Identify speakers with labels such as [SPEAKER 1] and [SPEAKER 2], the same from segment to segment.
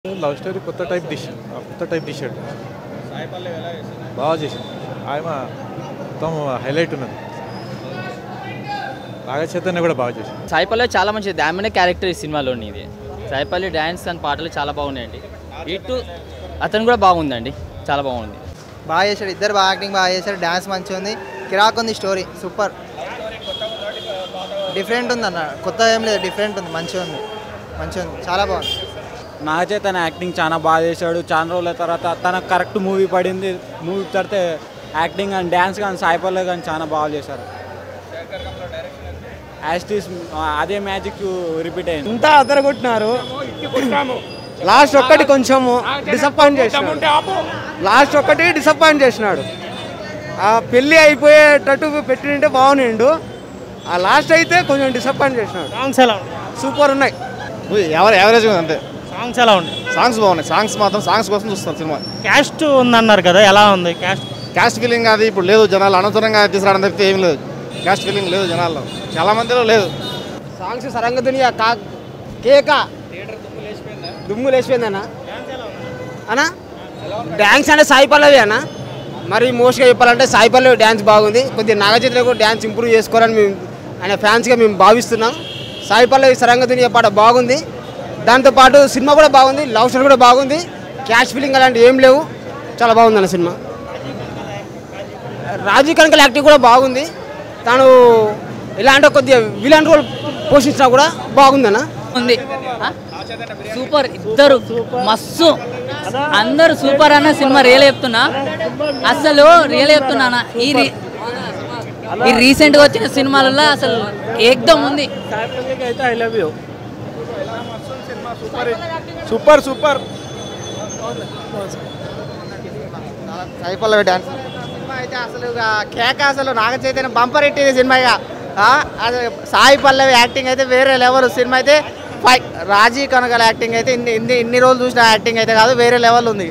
[SPEAKER 1] Love story కొత్త type dish కొత్త type తీసాడు బాగా చేసింది ఆయన మొత్తం హైలైట్ ఉన్నది నాగ చైతన్య కూడా బాగా చేసింది
[SPEAKER 2] సాయిపల్లి చాలా మంచి డామినే క్యారెక్టర్ ఈ సినిమాలోని ఇది సాయిపల్లి డ్యాన్స్ అండ్ పాటలు చాలా బాగున్నాయండి ఇటు అతను కూడా బాగుందండి చాలా బాగుంది
[SPEAKER 3] బాగా చేశాడు ఇద్దరు బాగా యాక్టింగ్ బాగా చేశారు డ్యాన్స్ మంచిగా ఉంది కిరాక్ ఉంది స్టోరీ సూపర్ డిఫరెంట్ ఉంది అన్న కొత్త ఏం లేదు డిఫరెంట్ ఉంది మంచిగా ఉంది మంచిగా ఉంది చాలా బాగుంది
[SPEAKER 4] నాగచే తన యాక్టింగ్ చాలా బాగా చేశాడు చాలా రోజుల తర్వాత తనకు కరెక్ట్ మూవీ పడింది మూవీ తర్వాత యాక్టింగ్ అండ్ డ్యాన్స్ కానీ సాయిపల్లె కానీ చాలా బాగా చేశారు యాస్టీస్ అదే మ్యాజిక్ రిపీట్ అయింది
[SPEAKER 5] అంతా అదరగొట్టినారు లాస్ట్ ఒక్కటి కొంచెం డిసప్పాయింట్ చేసినాడు లాస్ట్ ఒక్కటి డిసప్పాయింట్ చేసినాడు ఆ పెళ్ళి అయిపోయేటట్టు పెట్టింటే బాగునిండు ఆ లాస్ట్ అయితే కొంచెం డిసప్పాయింట్ చేసినాడు
[SPEAKER 6] సాంగ్స్ ఎలా ఉన్నాయి
[SPEAKER 5] సూపర్ ఉన్నాయి
[SPEAKER 7] ఎవరు యావరేజ్ ఉంది అంతే
[SPEAKER 6] సాంగ్స్ ఎలా ఉన్నాయి
[SPEAKER 7] సాంగ్స్ బాగున్నాయి సాంగ్స్ మాత్రం సాంగ్స్ కోసం చూస్తాం సినిమా
[SPEAKER 6] క్యాస్ట్ ఉందన్నారు కదా ఎలా ఉంది క్యాస్ట్
[SPEAKER 7] క్యాస్ట్ ఫీలింగ్ అది ఇప్పుడు లేదు జనాలు అనవసరంగా తీసుకురావడం తప్పితే ఏం లేదు క్యాస్ట్ ఫీలింగ్ లేదు జనాల్లో చాలా మందిలో లేదు
[SPEAKER 5] సాంగ్స్ సరంగ దునియా కా కేక దుమ్ము లేచిపోయిందన్నా అన్నా డ్యాన్స్ అంటే సాయి పల్లవి అన్న మరి మోస్ట్గా చెప్పాలంటే సాయి పల్లవి డ్యాన్స్ బాగుంది కొద్దిగా నాగచైతన్య కూడా డ్యాన్స్ ఇంప్రూవ్ చేసుకోవాలని మేము ఆయన ఫ్యాన్స్గా మేము భావిస్తున్నాం సాయి పల్లవి సరంగ దునియా పాట బాగుంది దాంతోపాటు సినిమా కూడా బాగుంది లవ్ స్టోరీ కూడా బాగుంది క్యాష్ ఫీలింగ్ అలాంటివి ఏం లేవు చాలా బాగుంది అన్న సినిమా రాజీవ్ కనకల్ యాక్టింగ్ కూడా బాగుంది తను ఎలా అంటే కొద్దిగా విలన్ రోల్ పోషించినా కూడా బాగుందన్న
[SPEAKER 2] ఉంది సూపర్ ఇద్దరు మస్తు అందరు సూపర్ అన్న సినిమా రియల్ చెప్తున్నా అసలు రియల్ చెప్తున్నా అన్న. ఈ రీ- ఈ రీసెంట్ గా వచ్చిన సినిమాలలో అసలు ఏకదం ఉంది
[SPEAKER 6] అయితే I love you
[SPEAKER 5] super super
[SPEAKER 3] Sai Pallavi dance
[SPEAKER 5] cinema అయితే అసలు ఇక కేక అసలు నాగ చైతన్య బంపర్ ఎట్టింది సినిమా ఇక ఆ, అది సాయి పల్లవి యాక్టింగ్ అయితే వేరే లెవెల్ సినిమా అయితే ఫై రాజీ కనగల యాక్టింగ్ అయితే ఇన్ని ఇన్ని ఇన్ని రోజులు చూసిన యాక్టింగ్ అయితే కాదు వేరే లెవెల్ ఉంది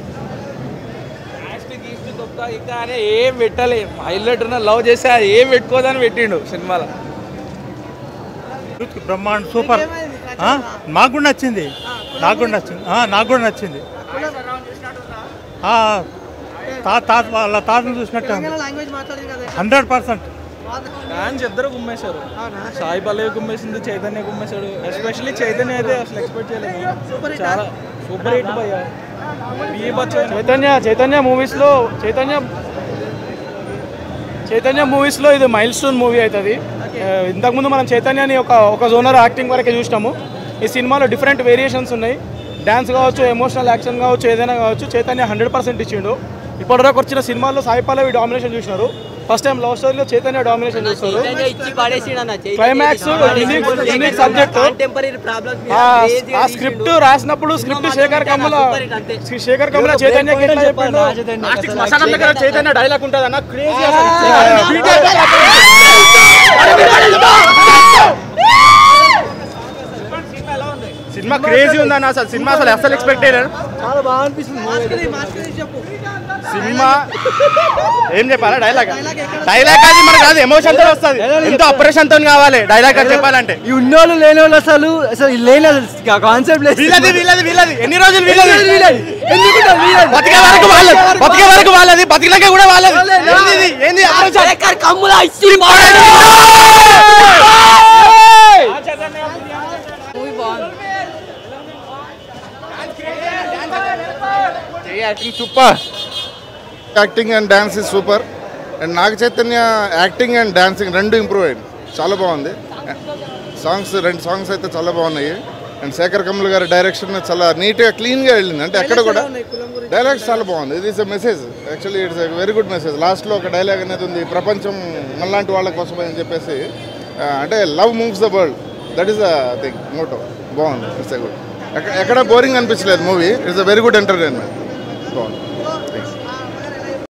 [SPEAKER 4] కానీ ఏం పెట్టలే హైలైట్ ఉన్న లవ్ చేస్తే అది ఏం పెట్టుకోదని పెట్టిండు సినిమాలో
[SPEAKER 6] బ్రహ్మాండ్ సూపర్ ఆ? నాకు కూడా నచ్చింది నాకు కూడా నచ్చింది ఆ, నాకు కూడా నచ్చింది ఆ, తా- తాత వాళ్ళ తాతను చూసినట్టు
[SPEAKER 3] లాంగ్వేజ్ మాట్లాడింది కదా
[SPEAKER 6] హండ్రెడ్ పర్సెంట్
[SPEAKER 4] డాన్స్ ఇద్దరు గుమ్మేశారు సాయి పల్లవి గుమ్మేసింది చైతన్య గుమ్మేశాడు ఎస్పెషల్లీ చైతన్య అయితే అసలు ఎక్స్పెక్ట్ చేయలేదు చాలా సూపర్ హిట్ భయ్య
[SPEAKER 8] చైతన్య చైతన్య మూవీస్లో చైతన్య చైతన్య మూవీస్లో ఇది మైల్ స్టోన్ మూవీ అవుతుంది ఇంతకుముందు మనం చైతన్యని ఒక ఒక జోనర్ యాక్టింగ్ వరకే చూసినాము ఈ సినిమాలో డిఫరెంట్ వేరియేషన్స్ ఉన్నాయి డ్యాన్స్ కావచ్చు ఎమోషనల్ యాక్షన్ కావచ్చు ఏదైనా కావచ్చు చైతన్య హండ్రెడ్ పర్సెంట్ ఇచ్చిండు ఇప్పటివరకు వచ్చిన సినిమాలో సాయి పల్లవి డామినేషన్ చూసినారు ఫస్ట్ టైం లవ్ స్టోరీలో చైతన్య డామినేషన్ చూస్తారు క్లైమాక్స్ యూనిక్ యూనిక్ సబ్జెక్ట్ ఆ స్క్రిప్ట్ రాసినప్పుడు స్క్రిప్ట్ శేఖర్ కమల శేఖర్ కమల చైతన్య ఎట్లా చెప్పిండు లాస్ట్కి శ్మశానం దగ్గర చైతన్య డైలాగ్ ఉంటుంది అన్న క్రేజీ సినిమా క్రేజీ ఉందన్న అసలు సినిమా అసలు అసలు ఎక్స్పెక్ట్ చేయలేదు
[SPEAKER 5] చాలా బాగా అనిపిస్తుంది
[SPEAKER 8] సినిమా ఏం చెప్పాలా డైలాగ్ డైలాగ్ అది మనకు కాదు ఎమోషన్ తో వస్తుంది ఎంతో అప్రెషన్ తో కావాలి డైలాగ్ అది చెప్పాలంటే
[SPEAKER 5] ఈ ఉన్నోళ్ళు లేని వాళ్ళు అసలు అసలు లేని కాన్సెప్ట్ లేదు
[SPEAKER 8] వీళ్ళది వీళ్ళది వీళ్ళది ఎన్ని రోజులు వీళ్ళది
[SPEAKER 5] ఎందుకు వీళ్ళది?
[SPEAKER 8] బతికే వరకు వాళ్ళది బతికే వరకు వాళ్ళది బతికినాక కూడా వాళ్ళది ఏంది ఇది? ఏంది approach?
[SPEAKER 7] Acting super acting and dance is super and Naga Chaitanya acting and dancing రెండు ఇంప్రూవ్ అయింది చాలా బాగుంది సాంగ్స్ రెండు సాంగ్స్ అయితే చాలా బాగున్నాయి అండ్ శేఖర్ కమల్ గారి డైరెక్షన్ చాలా నీట్గా క్లీన్గా వెళ్ళింది అంటే ఎక్కడ కూడా డైలాగ్స్ చాలా బాగుంది ఇది is a message actually it's very good message లాస్ట్లో ఒక డైలాగ్ అనేది ఉంది ప్రపంచం మనలాంటి వాళ్ళ కోసమే అని చెప్పేసి ఆ, అంటే love moves the world that is the thing motto బాగుంది ఇట్స్ ఎ గుడ్ ఎక్కడ బోరింగ్ అనిపించలేదు movie it's a very good entertainment బాగుంది